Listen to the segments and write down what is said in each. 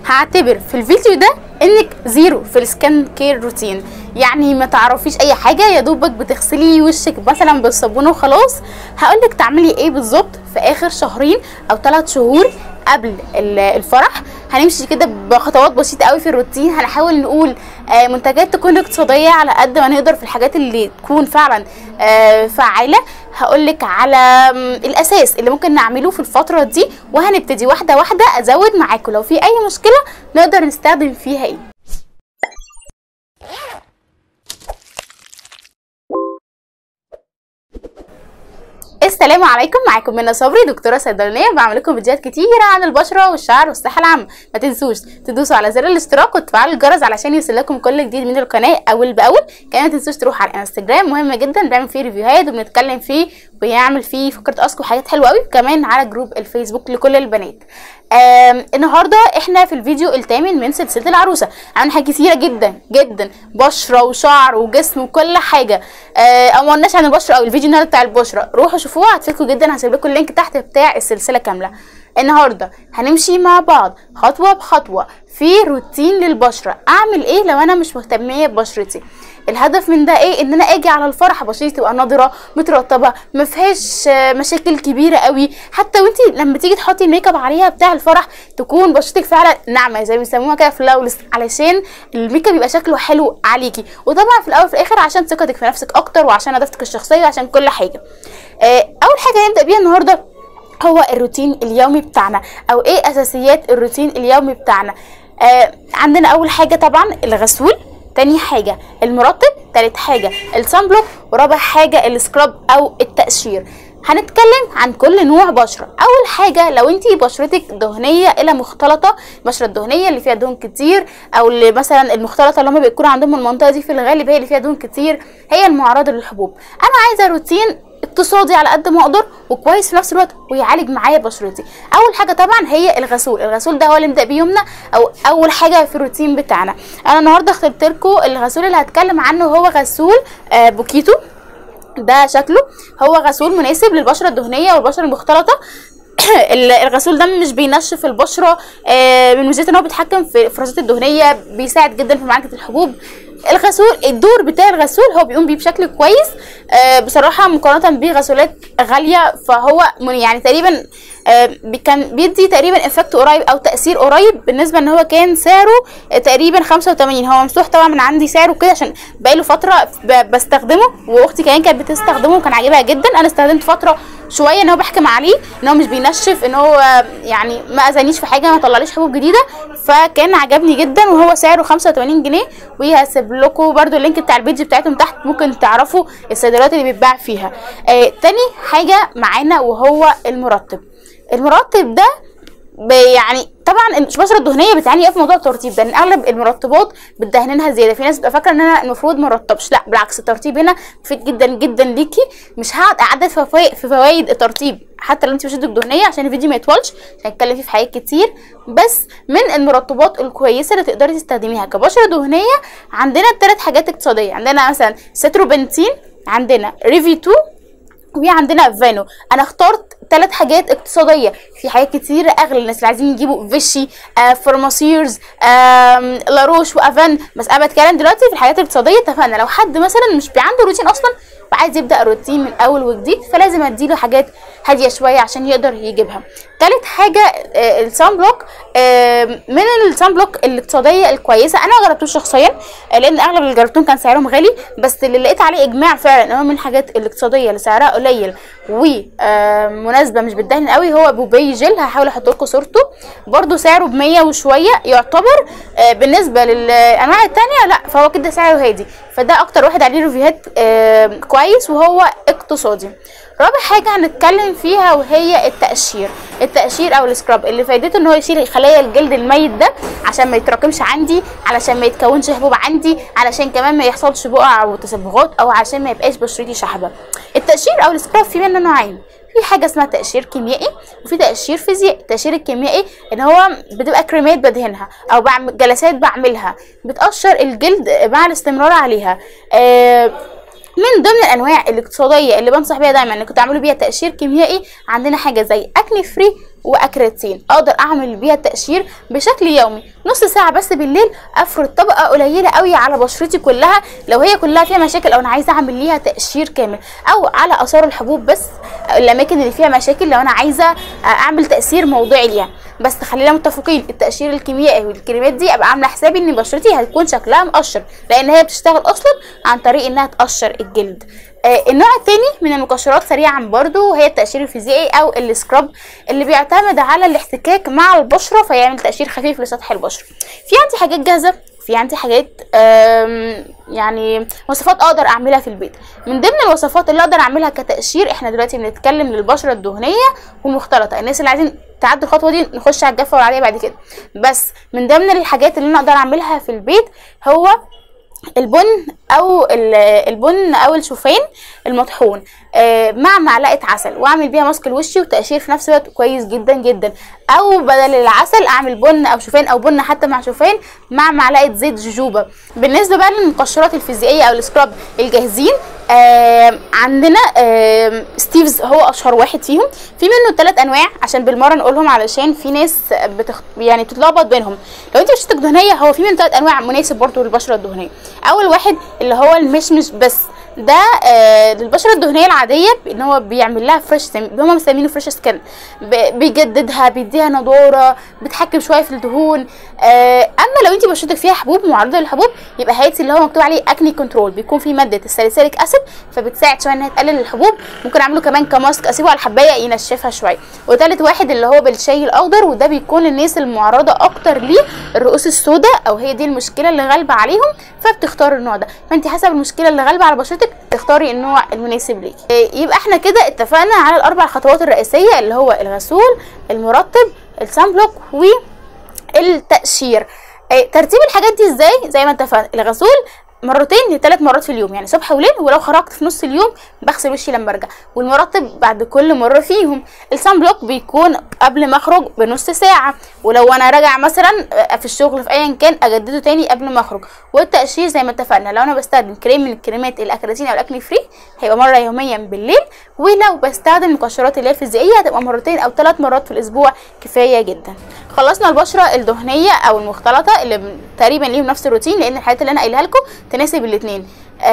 هعتبر في الفيديو ده انك زيرو في السكان كير روتين يعني ما تعرفيش اي حاجه يا دوبك بتغسلي وشك مثلا بالصابونه وخلاص هقولك تعملي ايه بالظبط في اخر شهرين او ثلاث شهور قبل ال- الفرح هنمشي كده بخطوات بسيطه قوي في الروتين هنحاول نقول آه، منتجات تكون اقتصاديه على قد ما نقدر في الحاجات اللي تكون فعلا آه، فعاله هقولك على مم، الاساس اللي ممكن نعمله في الفتره دي وهنبتدي واحده واحده ازود معاكم لو في اي مشكله نقدر نستخدم فيها ايه السلام عليكم معاكم منى صبري دكتوره صيدلانيه بعمل لكم فيديوهات كتيره عن البشره والشعر والصحه العامه ما تنسوش تدوسوا على زر الاشتراك وتفعلوا الجرس علشان يوصلكم كل جديد من القناه اول باول كمان ما تنسوش تروحوا على الانستجرام مهم جدا بعمل فيه ريفيوهات وبنتكلم فيه وبيعمل فيه فقره اسك وحاجات حلوه قوي كمان على جروب الفيسبوك لكل البنات آم، النهارده احنا في الفيديو الثامن من سلسله العروسه عن حاجات كتيره جدا جدا بشره وشعر وجسم وكل حاجه آه، او ما قلناش عن البشره او الفيديو النهارده بتاع البشره روحوا شوفوها هتفيدكم جدا هسيب لكم اللينك تحت بتاع السلسله كامله النهارده هنمشي مع بعض خطوه بخطوه في روتين للبشره اعمل ايه لو انا مش مهتميه ببشرتي الهدف من ده ايه ان انا اجي على الفرح بشرتي تبقى نضره مترطبه ما فيهاش آه، مشاكل كبيره قوي حتى وانتي لما تيجي تحطي الميك اب عليها بتاع الفرح تكون بشرتك فعلا ناعمه زي ما بيسموها كده فلاولس علشان الميك اب يبقى شكله حلو عليكي وطبعا في الاول وفي الاخر عشان ثقتك في نفسك اكتر وعشان نظافتك الشخصيه وعشان كل حاجه آه، اول حاجه نبدا بيها النهارده هو الروتين اليومي بتاعنا او ايه اساسيات الروتين اليومي بتاعنا آه عندنا اول حاجه طبعا الغسول تاني حاجه المرطب تالت حاجه الصن بلوك ورابع حاجه السكراب او التقشير هنتكلم عن كل نوع بشره اول حاجه لو انتي بشرتك دهنيه الى مختلطه البشره الدهنيه اللي فيها دهون كتير او اللي مثلا المختلطه اللي هم بيكونوا عندهم المنطقه دي في الغالب هي اللي فيها دهون كتير هي المعرضه للحبوب انا عايزه روتين اقتصادي على قد ما اقدر وكويس في نفس الوقت ويعالج معايا بشرتي اول حاجه طبعا هي الغسول الغسول ده هو اللي نبدا بيه يومنا او اول حاجه في الروتين بتاعنا انا النهارده اخترت لكم الغسول اللي هتكلم عنه هو غسول آه بوكيتو ده شكله هو غسول مناسب للبشره الدهنيه والبشره المختلطه ال- الغسول ده مش بينشف البشره آه، من ميزته ان هو بيتحكم في الافرازات الدهنيه بيساعد جدا في معالجه الحبوب الغسول الدور بتاع الغسول هو بيقوم بيه بشكل كويس آه، بصراحه مقارنه بغسولات غاليه فهو من- يعني تقريبا آه، بي- كان بيدي تقريبا افكت قريب او تاثير قريب بالنسبه ان هو كان سعره آه، تقريبا 85 هو ممسوح طبعا من عندي سعره كده عشان بقاله فتره ب- بستخدمه واختي كمان كانت بتستخدمه وكان عاجبها جدا انا استخدمت فتره شويه ان هو بحكم عليه ان هو مش بينشف ان هو يعني ما اذانيش في حاجه ما طلعليش حبوب جديده فكان عجبني جدا وهو سعره 85 جنيه وهسيب لكم برده اللينك بتاع البيج بتاعتهم تحت ممكن تعرفوا الصيدليات اللي بيتباع فيها آه تاني حاجه معانا وهو المرطب المرطب ده ب- يعني طبعا البشره الدهنيه بتعاني إيه في موضوع الترطيب ده ان اغلب المرطبات بتدهننها زياده في ناس بتبقى فاكره ان انا المفروض ما ارطبش لا بالعكس الترطيب هنا مفيد جدا جدا ليكي مش هقعد اعدد في فوائد في فوائد الترطيب حتى لو انت بشرتك دهنيه عشان الفيديو ما يطولش هنتكلم فيه في حاجات كتير بس من المرطبات الكويسه اللي تقدري تستخدميها كبشره دهنيه عندنا ثلاث حاجات اقتصاديه عندنا مثلا ستروبنتين عندنا ريفي 2 وعندنا فانو انا اخترت ثلاث حاجات اقتصاديه في حاجات كتير اغلى الناس اللي عايزين يجيبوا فيشي آه فارماسيرز آه لاروش وافان بس انا بتكلم دلوقتي في الحاجات الاقتصاديه اتفقنا لو حد مثلا مش عنده روتين اصلا وعايز يبدا روتين من اول وجديد فلازم اديله حاجات هاديه شويه عشان يقدر يجيبها تالت حاجه آه السان بلوك آه من السان بلوك الاقتصاديه الكويسه انا ما جربتوش شخصيا آه لان اغلب اللي جربتهم كان سعرهم غالي بس اللي لقيت عليه اجماع فعلا ان هو من الحاجات الاقتصاديه اللي سعرها قليل ومناسبه مش بتدهن قوي هو بوبي جل هحاول احط لكم صورته برده سعره ب 100 وشويه يعتبر آه بالنسبه للانواع التانية لا فهو كده سعره هادي فده اكتر واحد عليه ريفيوهات آه كويس وهو اقتصادي رابع حاجة هنتكلم فيها وهي التقشير التقشير او السكراب اللي فايدته ان هو يشيل خلايا الجلد الميت ده عشان ما يتراكمش عندي علشان ما يتكونش حبوب عندي علشان كمان ما يحصلش بقع وتصبغات او عشان ما يبقاش بشرتي شحبة التقشير او السكراب في منه نوعين في حاجه اسمها تقشير كيميائي وفي تقشير فيزيائي التقشير الكيميائي ان هو بتبقى كريمات بدهنها او بعمل جلسات بعملها بتقشر الجلد مع الاستمرار عليها آه من ضمن الانواع الاقتصاديه اللي بنصح بيها دايما انكم تعملوا بيها تقشير كيميائي عندنا حاجه زي اكني فري واكرياتين اقدر اعمل بيها التقشير بشكل يومي نص ساعه بس بالليل افرد طبقه قليله قوي على بشرتي كلها لو هي كلها فيها مشاكل او انا عايزه اعمل ليها تقشير كامل او على اثار الحبوب بس الاماكن اللي فيها مشاكل لو انا عايزه اعمل تاثير موضعي ليها بس خلينا متفقين التقشير الكيميائي والكريمات دي ابقى عامله حسابي ان بشرتي هتكون شكلها مقشر لان هي بتشتغل اصلا عن طريق انها تقشر الجلد آه النوع التاني من المقشرات سريعا برضو هي التقشير الفيزيائي او السكراب اللي بيعتمد على الاحتكاك مع البشره فيعمل تقشير خفيف لسطح البشره في عندي حاجات جاهزه في عندي حاجات يعني وصفات اقدر اعملها في البيت من ضمن الوصفات اللي اقدر اعملها كتقشير احنا دلوقتي بنتكلم للبشره الدهنيه والمختلطه الناس اللي عايزين تعدي الخطوه دي نخش على الجافه والعاديه بعد كده بس من ضمن الحاجات اللي انا اقدر اعملها في البيت هو البن او البن او الشوفان المطحون آه مع معلقه عسل واعمل بيها ماسك لوشي وتقشير في نفس الوقت كويس جدا جدا او بدل العسل اعمل بن او شوفان او بن حتى مع شوفان مع معلقه زيت جوجوبا بالنسبه بقى للمقشرات الفيزيائيه او السكراب الجاهزين آه عندنا آه ستيفز هو اشهر واحد فيهم في منه ثلاث انواع عشان بالمره نقولهم علشان في ناس بتخ... يعني بتتلخبط بينهم لو انت بشرتك دهنيه هو في منه ثلاث انواع مناسب برضه للبشره الدهنيه اول واحد اللي هو المشمش بس ده آه للبشره الدهنيه العاديه ان هو بيعمل لها فريش هم مسمينه فريش سكين بيجددها بيديها نضاره بتحكم شويه في الدهون آه اما لو انت بشرتك فيها حبوب معرضه للحبوب يبقى هاتي اللي هو مكتوب عليه اكني كنترول بيكون فيه ماده الساليسيليك اسيد فبتساعد شويه انها تقلل الحبوب ممكن اعمله كمان كماسك اسيبه على الحبايه ينشفها شويه وثالث واحد اللي هو بالشاي الاخضر وده بيكون للناس المعرضه اكتر ليه الرؤوس السوداء او هي دي المشكله اللي غالبه عليهم فبتختار النوع ده فانت حسب المشكله اللي غالبه على بشرتك تختاري النوع المناسب ليكي يبقى احنا كده اتفقنا على الاربع خطوات الرئيسيه اللي هو الغسول المرطب السان بلوك والتقشير ترتيب الحاجات دي ازاي زي ما اتفقنا الغسول مرتين لثلاث مرات في اليوم يعني صبح وليل ولو خرجت في نص اليوم بغسل وشي لما ارجع والمرطب بعد كل مره فيهم السان بلوك بيكون قبل ما اخرج بنص ساعه ولو انا راجع مثلا في الشغل في ايا كان اجدده تاني قبل ما اخرج والتقشير زي ما اتفقنا لو انا بستخدم كريم من الكريمات الاكراتين او الاكني فري هيبقى مره يوميا بالليل ولو بستخدم مقشرات اللي هي الفيزيائيه هتبقى مرتين او ثلاث مرات في الاسبوع كفايه جدا خلصنا البشره الدهنيه او المختلطه اللي تقريبا ليهم نفس الروتين لان الحاجات اللي انا قايلها لكم تناسب الاثنين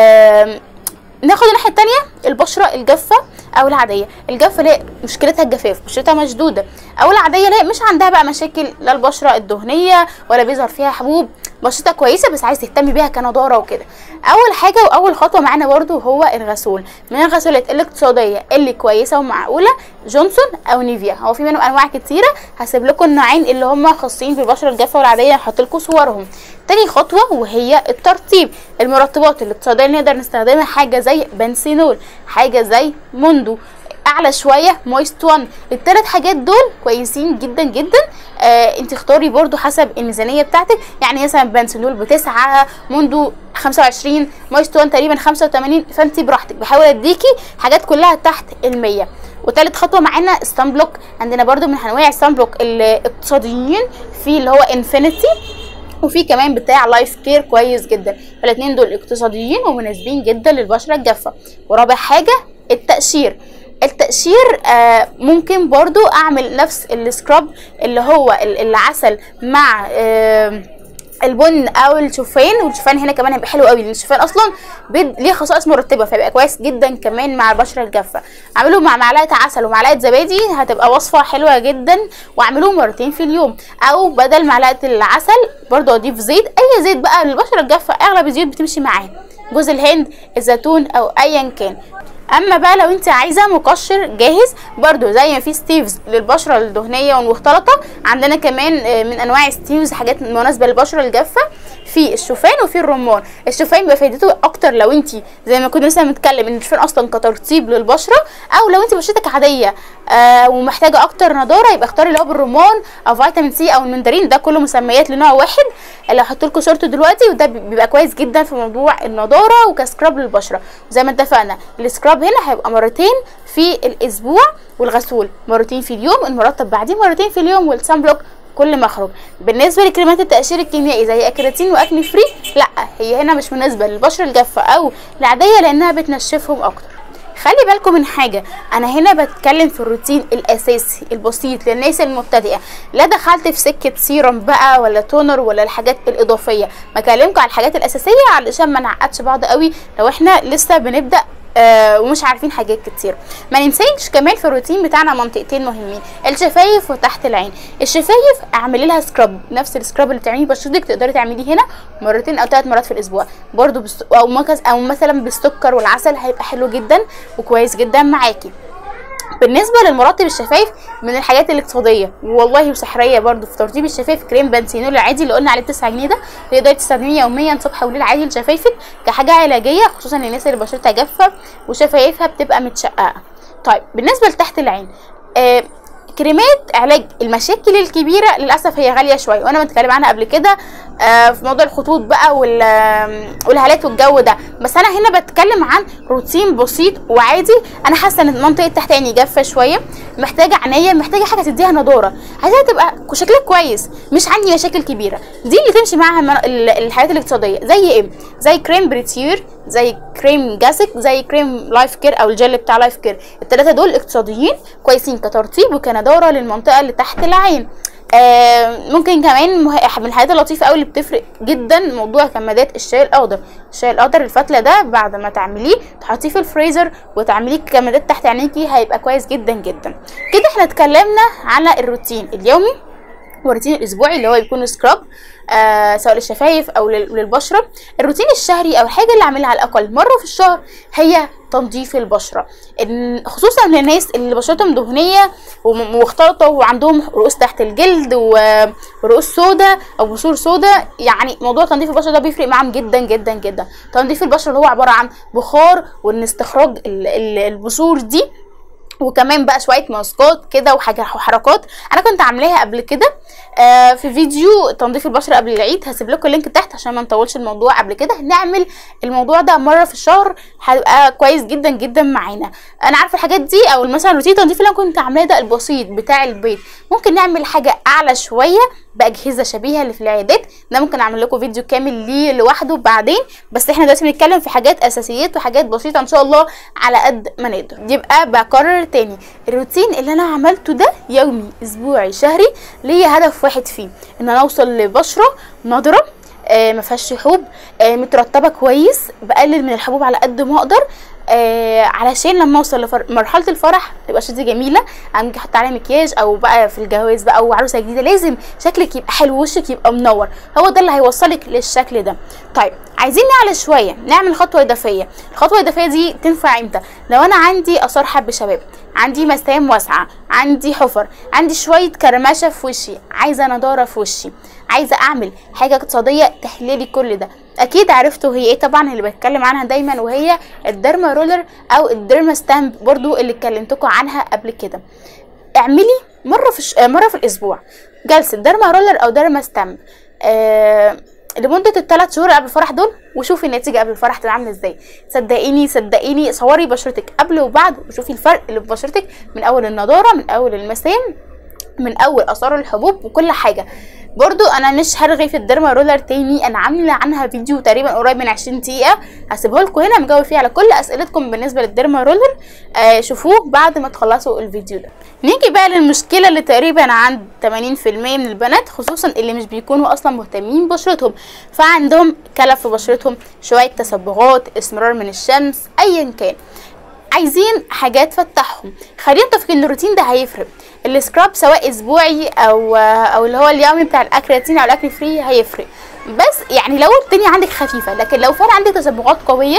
ناخد الناحيه التانية البشره الجافه او العاديه الجافه لا مشكلتها الجفاف بشرتها مشدوده او العاديه لا مش عندها بقى مشاكل لا البشره الدهنيه ولا بيظهر فيها حبوب بشرتها كويسه بس عايز تهتمي بيها كنضاره وكده اول حاجه واول خطوه معانا برده هو الغسول من الغسولات الاقتصاديه اللي كويسه ومعقوله جونسون او نيفيا هو في منهم انواع كتيره هسيب لكم النوعين اللي هم خاصين بالبشره الجافه والعاديه هحط لكم صورهم تاني خطوه وهي الترطيب المرطبات الاقتصاديه اللي نقدر نستخدمها حاجه زي بنسينول حاجه زي موندو اعلى شويه مويست 1 الثلاث حاجات دول كويسين جدا جدا آه انت اختاري برضو حسب الميزانيه بتاعتك يعني مثلا بنسلول بتسعة موندو 25 مويست 1 تقريبا 85 فانت براحتك بحاول اديكي حاجات كلها تحت ال 100 وتالت خطوه معانا ستان بلوك عندنا برضو من انواع الستان بلوك الاقتصاديين في اللي هو انفينيتي وفي كمان بتاع لايف كير كويس جدا فالاثنين دول اقتصاديين ومناسبين جدا للبشره الجافه ورابع حاجه التقشير التقشير آه ممكن برضو اعمل نفس السكراب اللي هو العسل مع آه البن او الشوفان والشوفان هنا كمان هيبقى حلو قوي لان الشوفان اصلا ليه خصائص مرتبه فيبقى كويس جدا كمان مع البشره الجافه اعمله مع معلقه عسل ومعلقه زبادي هتبقى وصفه حلوه جدا واعملوه مرتين في اليوم او بدل معلقه العسل برضو اضيف زيت اي زيت بقى للبشره الجافه اغلب الزيوت بتمشي معاه جوز الهند الزيتون او ايا كان اما بقى لو انت عايزه مقشر جاهز برضو زي ما في ستيفز للبشره الدهنيه والمختلطه عندنا كمان من انواع ستيفز حاجات مناسبه للبشره الجافه في الشوفان وفي الرمان الشوفان بيبقى فايدته اكتر لو انت زي ما كنا لسه بنتكلم ان الشوفان اصلا كترطيب للبشره او لو انت بشرتك عاديه آه ومحتاجه اكتر نضاره يبقى اختاري اللي هو بالرمان او فيتامين سي او المندرين ده كله مسميات لنوع واحد اللي هحط لكم صورته دلوقتي وده بيبقى كويس جدا في موضوع النضاره وكسكراب للبشره زي ما اتفقنا السكراب هنا هيبقى مرتين في الاسبوع والغسول مرتين في اليوم المرطب بعدين مرتين في اليوم والسان بلوك كل ما اخرج بالنسبه لكريمات التقشير الكيميائي زي اكراتين واكني فري لا هي هنا مش مناسبه للبشره الجافه او العاديه لانها بتنشفهم اكتر خلي بالكم من حاجه انا هنا بتكلم في الروتين الاساسي البسيط للناس المبتدئه لا دخلت في سكه سيرم بقى ولا تونر ولا الحاجات الاضافيه بكلمكم على الحاجات الاساسيه علشان ما نعقدش بعض قوي لو احنا لسه بنبدا آه ومش عارفين حاجات كتير ما ننساش كمان في الروتين بتاعنا منطقتين مهمين الشفايف وتحت العين الشفايف اعملي لها سكراب نفس السكراب اللي بتعمليه بشرتك تقدري تعمليه هنا مرتين او ثلاث مرات في الاسبوع برضو بس او مكس او مثلا بالسكر والعسل هيبقى حلو جدا وكويس جدا معاكي بالنسبه للمرطب الشفايف من الحاجات الاقتصاديه والله وسحريه برضو في ترطيب الشفايف كريم بانسينول العادي اللي قلنا عليه 9 جنيه ده تقدري تستخدميه يوميا صبح وليل عادي لشفايفك كحاجه علاجيه خصوصا للناس اللي بشرتها جافه وشفايفها بتبقى متشققه طيب بالنسبه لتحت العين آه كريمات علاج المشاكل الكبيره للاسف هي غاليه شويه وانا متكلم عنها قبل كده آه في موضوع الخطوط بقى والهالات والجو ده بس انا هنا بتكلم عن روتين بسيط وعادي انا حاسه ان منطقه تحت عيني جافه شويه محتاجه عنايه محتاجه حاجه تديها نضاره عايزاها تبقى شكلها كويس مش عندي مشاكل كبيره دي اللي تمشي معاها الحاجات الاقتصاديه زي ايه زي كريم بريتير زي كريم جاسك زي كريم لايف كير او الجل بتاع لايف كير الثلاثه دول اقتصاديين كويسين كترطيب وكنضاره للمنطقه اللي تحت العين آه ممكن كمان من الحاجات اللطيفه قوي اللي بتفرق جدا موضوع كمادات الشاي الاخضر الشاي الاخضر الفتله ده بعد ما تعمليه تحطيه في الفريزر وتعمليه كمادات تحت عينيكي هيبقى كويس جدا جدا كده احنا اتكلمنا على الروتين اليومي والروتين الاسبوعي اللي هو يكون سكراب آه سواء للشفايف او للبشره الروتين الشهري او الحاجه اللي اعملها على الاقل مره في الشهر هي تنظيف البشره خصوصا للناس اللي بشرتهم دهنيه ومختلطه وعندهم رؤوس تحت الجلد ورؤوس سودا او بثور سودا يعني موضوع تنظيف البشره ده بيفرق معاهم جدا جدا جدا تنظيف البشره اللي هو عباره عن بخار وان استخراج البثور دي وكمان بقى شويه ماسكات كده وحركات انا كنت عاملاها قبل كده آه في فيديو تنظيف البشره قبل العيد هسيب لكم اللينك تحت عشان ما نطولش الموضوع قبل كده نعمل الموضوع ده مره في الشهر هيبقى كويس جدا جدا معانا انا عارفه الحاجات دي او مثلا روتين التنظيف اللي انا كنت عاملاه ده البسيط بتاع البيت ممكن نعمل حاجه اعلى شويه باجهزه شبيهه اللي في العيادات ده ممكن اعمل لكم فيديو كامل ليه لوحده بعدين بس احنا دلوقتي بنتكلم في حاجات اساسيات وحاجات بسيطه ان شاء الله على قد ما نقدر يبقى بكرر تاني الروتين اللي انا عملته ده يومي اسبوعي شهري ليا هدف واحد فيه ان انا اوصل لبشره نضره آه ما فيهاش حبوب آه مترطبه كويس بقلل من الحبوب على قد ما اقدر آه علشان لما اوصل لمرحله الفرح تبقى شدي جميله عندك احط عليها مكياج او بقى في الجواز بقى او عروسه جديده لازم شكلك يبقى حلو وشك يبقى منور هو ده اللي هيوصلك للشكل ده طيب عايزين نعلى شويه نعمل خطوه اضافيه الخطوه الاضافيه دي تنفع امتى لو انا عندي اثار حب شباب عندي مسام واسعه عندي حفر عندي شويه كرمشه في وشي عايزه نضاره في وشي عايزه اعمل حاجه اقتصاديه تحللي كل ده اكيد عرفتوا هي ايه طبعا اللي بتكلم عنها دايما وهي الديرما رولر او الديرما ستامب برضو اللي اتكلمتكم عنها قبل كده اعملي مره في ش... مره في الاسبوع جلسه ديرما رولر او ديرما ستامب آه... لمدة الثلاث شهور قبل الفرح دول وشوفي النتيجة قبل الفرح تبقى عاملة ازاي صدقيني صدقيني صوري بشرتك قبل وبعد وشوفي الفرق اللي في بشرتك من اول النضارة من اول المسام من اول اثار الحبوب وكل حاجة برضو انا مش هرغي في الديرما رولر تاني انا عامله عنها فيديو تقريبا قريب من 20 دقيقه هسيبه لكم هنا مجاوب فيه على كل اسئلتكم بالنسبه للديرما رولر آه شوفوه بعد ما تخلصوا الفيديو ده نيجي بقى للمشكله اللي تقريبا عند 80% من البنات خصوصا اللي مش بيكونوا اصلا مهتمين ببشرتهم فعندهم كلف في بشرتهم شويه تصبغات اسمرار من الشمس ايا كان عايزين حاجات تفتحهم خلينا متفقين ان الروتين ده هيفرق السكراب سواء اسبوعي او او اللي هو اليومي بتاع الاكرياتين او الاكل فري هيفرق بس يعني لو الدنيا عندك خفيفه لكن لو فعلا عندك تصبغات قويه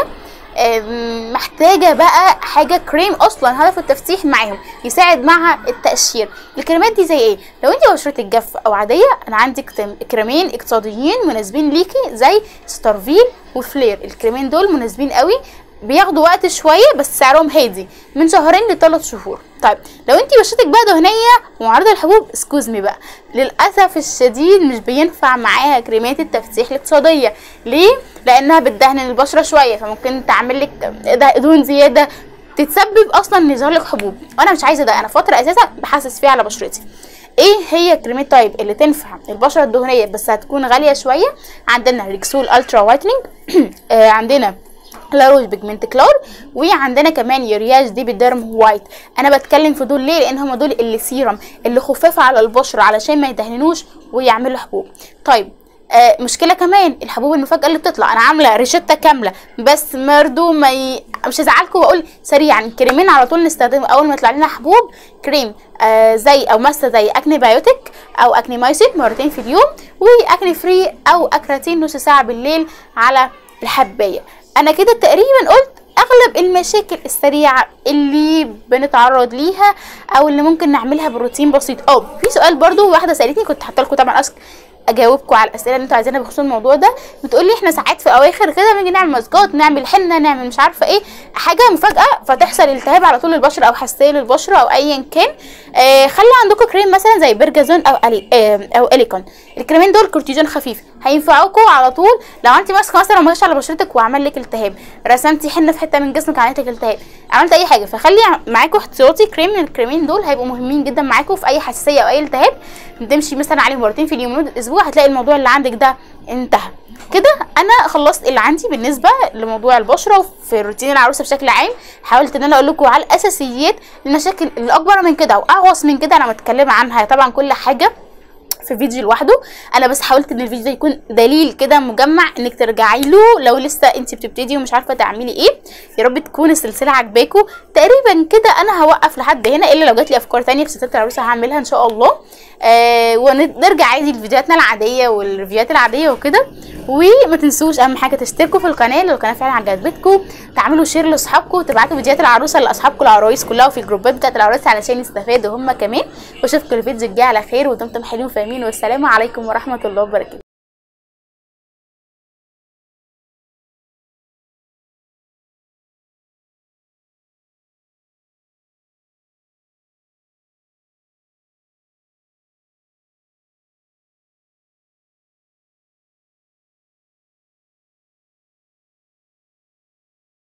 محتاجه بقى حاجه كريم اصلا هدف التفتيح معاهم يساعد مع التقشير الكريمات دي زي ايه لو انت بشرتك جافه او عاديه انا عندي كريمين اقتصاديين مناسبين ليكي زي ستارفيل وفلير الكريمين دول مناسبين قوي بياخدوا وقت شويه بس سعرهم هادي من شهرين لثلاث شهور طيب لو انت بشرتك بقى دهنيه ومعرضه للحبوب اسكوز مي بقى للاسف الشديد مش بينفع معاها كريمات التفتيح الاقتصاديه ليه لانها بتدهن البشره شويه فممكن تعمل لك دهون زياده تتسبب اصلا ان يظهر لك حبوب وانا مش عايزه ده انا فتره اساسا بحسس فيها على بشرتي ايه هي كريمات طيب اللي تنفع البشره الدهنيه بس هتكون غاليه شويه عندنا ريكسول الترا وايتنينج آه عندنا لاروش بيجمنت كلور وعندنا كمان يورياج دي بالديرم وايت انا بتكلم في دول ليه لان هم دول اللي سيرم اللي خفاف على البشره علشان ما يدهنوش ويعملوا حبوب طيب آه مشكله كمان الحبوب المفاجاه اللي بتطلع انا عامله ريشته كامله بس برضو ما ي... مش هزعلكم واقول سريعا كريمين على طول نستخدم اول ما يطلع لنا حبوب كريم آه زي او ماسه زي اكني بايوتيك او اكني مايسيت مرتين في اليوم واكني فري او اكراتين نص ساعه بالليل على الحبايه انا كده تقريبا قلت اغلب المشاكل السريعه اللي بنتعرض ليها او اللي ممكن نعملها بروتين بسيط اه في سؤال برضو واحده سالتني كنت حاطه لكم طبعا أسك اجاوبكم على الاسئله اللي انتوا عايزينها بخصوص الموضوع ده بتقول لي احنا ساعات في اواخر كده بنيجي نعمل ماسكات نعمل حنه نعمل مش عارفه ايه حاجه مفاجاه فتحصل التهاب على طول البشره او حساسيه للبشره او ايا كان آه خلي عندكم كريم مثلا زي بيرجازون او ألي آه او اليكون الكريمين دول كورتيزون خفيف هينفعوكم على طول لو انت ماسكه مثلا وماشيه على بشرتك وعمل لك التهاب رسمتي حنه في حته من جسمك عملت لك التهاب عملت اي حاجه فخلي معاكم احتياطي كريم من الكريمين دول هيبقوا مهمين جدا معاكم في اي حساسيه او اي التهاب تمشي مثلا عليه مرتين في اليوم لمده اسبوع هتلاقي الموضوع اللي عندك ده انتهى كده انا خلصت اللي عندي بالنسبه لموضوع البشره وفي روتين العروسه بشكل عام حاولت ان انا اقول لكم على الاساسيات المشاكل الاكبر من كده واعوص من كده انا متكلمه عنها طبعا كل حاجه في فيديو لوحده انا بس حاولت ان الفيديو ده يكون دليل كده مجمع انك ترجعي له لو لسه انت بتبتدي ومش عارفه تعملي ايه يا رب تكون السلسله عجباكم تقريبا كده انا هوقف لحد هنا الا لو جات لي افكار تانية في سلسله العروسه هعملها ان شاء الله آه ونرجع عادي لفيديوهاتنا العاديه والريفيوهات العاديه وكده وما تنسوش اهم حاجه تشتركوا في القناه لو القناه فعلا عجبتكم تعملوا شير لاصحابكم وتبعتوا فيديوهات العروسه لاصحابكم العرايس كلها وفي الجروبات بتاعت العرايس علشان يستفادوا هم كمان واشوفكم الفيديو الجاي على خير ودمتم حلوين وفاهمين والسلام عليكم ورحمه الله وبركاته